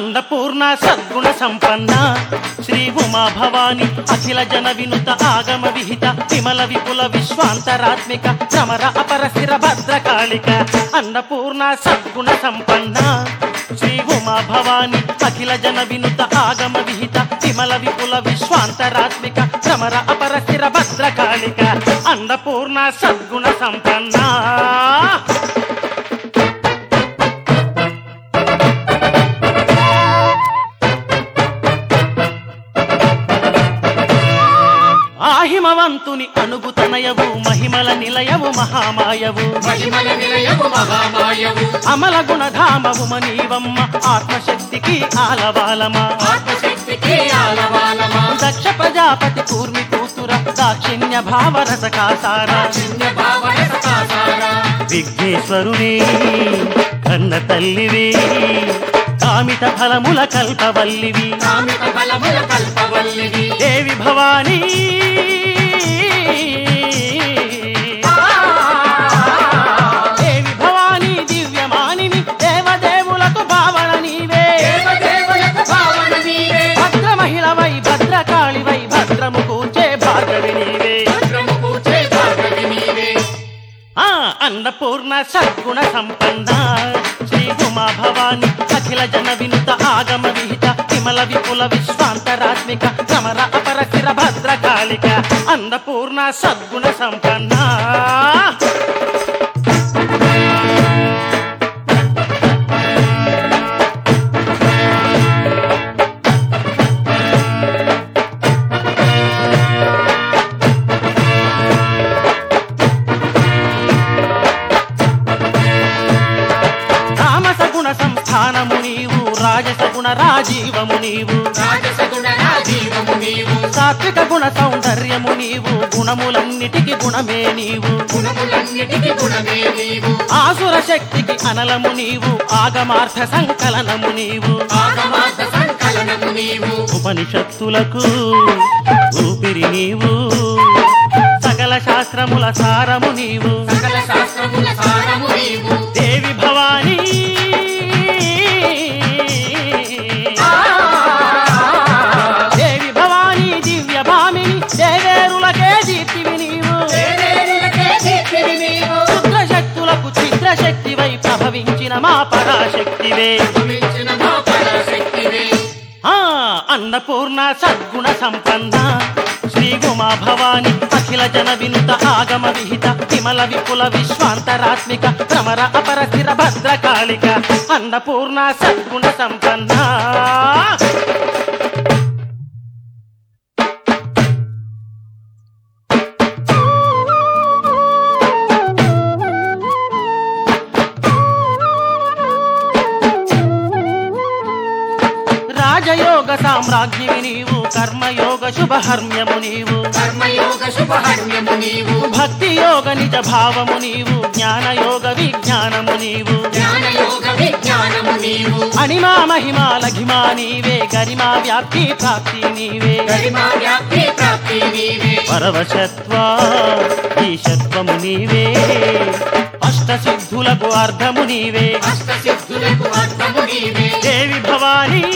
అన్నపూర్ణ సద్గుణ సంపన్న శ్రీ ఉమా భవాని అఖిల జన వినుత ఆగమ విహిత విమల విపుల విశ్వాంతరాత్మిక భ్రమర అపర స్థిర భద్రకాళిక అన్నపూర్ణ సద్గుణ సంపన్న శ్రీ ఉమా భవాని అఖిల జన వినుత ఆగమ విహిత విమల విపుల విశ్వాంతరాత్మిక భ్రమర అపర స్థిర భద్రకాళిక అన్నపూర్ణ సద్గుణ సంపన్న ఆహిమవంతుని అనుగుతనయవు మహిమల నిలయవు మహామాయవు మహిమల నిలయము మహామాయవు అమల గుణధామవు మనీవమ్మ ఆత్మశక్తికి ఆలవాలమా ఆత్మశక్తికి ఆలవాలమా దక్ష ప్రజాపతి కూర్మి కూతుర దాక్షిణ్య భావరస కాసార చిన్న భావన సకాసారా విఘ్నేశ్వరుని కన్న తల్లివి కామిత ఫలముల కల్పవల్లివి కామిత బలముల కల్పవల్లివి దేవి భవానీ దేవి భవానీ దివ్యమానిని దేవదేవులకు భావన నీవే దేవదేవులకు భావన నీవే భద్ర మహిళవై భద్రకాళివై భద్రము కూర్చే భార్గవి నీవే భద్రము పూచే భాగవి నీవే ఆ అన్నపూర్ణ సద్గుణ సంపన్న శ్రీ ఉమా భవాని అఖిల జన వినుత ఆగమ విహిత విమల విపుల విశ్వాంతరాత్మిక సమర అపర స్థిర భద్రకాళిక అన్నపూర్ణ సద్గుణ సంపన్న తామస గుణ సంస్థానము నీవు రాజస గుణ రాజీవము నీవు రాజసగుణ రాజీవము నీవు సాత్విక గుణ సౌందర్యము నీవు గుణములన్నిటికి గుణమే నీవు గుణములన్నిటికి గుణమే నీవు ఆసుర శక్తికి అనలము నీవు ఆగమార్థ సంకలనము నీవు ఆగమార్థ సంకలనము నీవు ఉపనిషత్తులకు ఊపిరి నీవు సకల శాస్త్రముల సారము నీవు సకల శాస్త్రముల సారము నీవు దేవి భవానీ దేవి భవానీ దివ్య భామిని దేవేరులకే దీప్తివి నీవు దేవేరులకే దీప్తివి నీవు రుద్ర శక్తులకు చిత్ర శక్తివై ప్రభవించిన మా పరాశక్తివే మించిన మా పరాశక్తివే ఆ అన్నపూర్ణ సద్గుణ సంపన్న శ్రీ ఉమా భవాని అఖిల జన వినుత ఆగమ విహిత విమల విపుల విశ్వాంతరాత్మిక భ్రమర అపర స్థిర భద్రకాళిక అన్నపూర్ణ సద్గుణ సంపన్న రాజయోగ సామ్రాజ్ఞివి నీవు కర్మయోగ శుభహర్మ్యము నీవు కర్మయోగ శుభహర్మ్యము నీవు భక్తి యోగ నిజ భావము నీవు జ్ఞానయోగ విజ్ఞానము నీవు జ్ఞానయోగ విజ్ఞానము నీవు అణిమా మహిమా లఘిమా నీవే గరిమా వ్యాప్తి ప్రాప్తి నీవే గరిమా వ్యాప్తి ప్రాప్తి నీవే పరవశత్వ ఈశత్వము నీవే అష్ట సిద్ధులకు అర్థము నీవే అష్ట సిద్ధులకు అర్థము నీవే దేవి భవానీ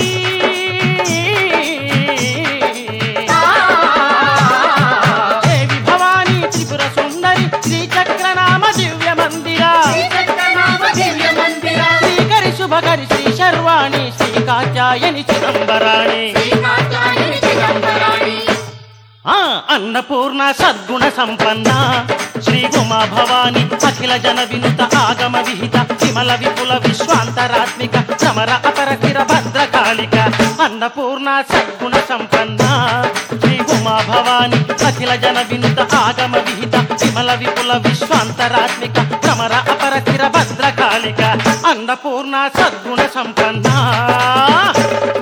దేవి భవానీ త్రిపుర సుందరి శ్రీచక్రనామ దివ్య మందిర శ్రీచక్రనామ దివ్య మందిర శ్రీకరి శుభకరి శ్రీ శర్వాణి శ్రీ కాత్యాయని చిదంబరాణి శ్రీ కాత్యాయని చిదంబరాణి ఆ అన్నపూర్ణ సద్గుణ సంపన్న శ్రీ ఉమా భవాని అఖిల జన వినుత ఆగమ విహిత విమల విపుల విశ్వాంతరాత్మిక సమర అపర స్థిర భద్రకాళిక అన్నపూర్ణ సద్గుణ సంపన్న శ్రీ ఉమా భవాని అఖిల జన వినుత ఆగమ విహిత విమల విపుల విశ్వాంతరాత్మిక సమర అపర స్థిర భద్రకాళిక అన్నపూర్ణ సద్గుణ సంపన్న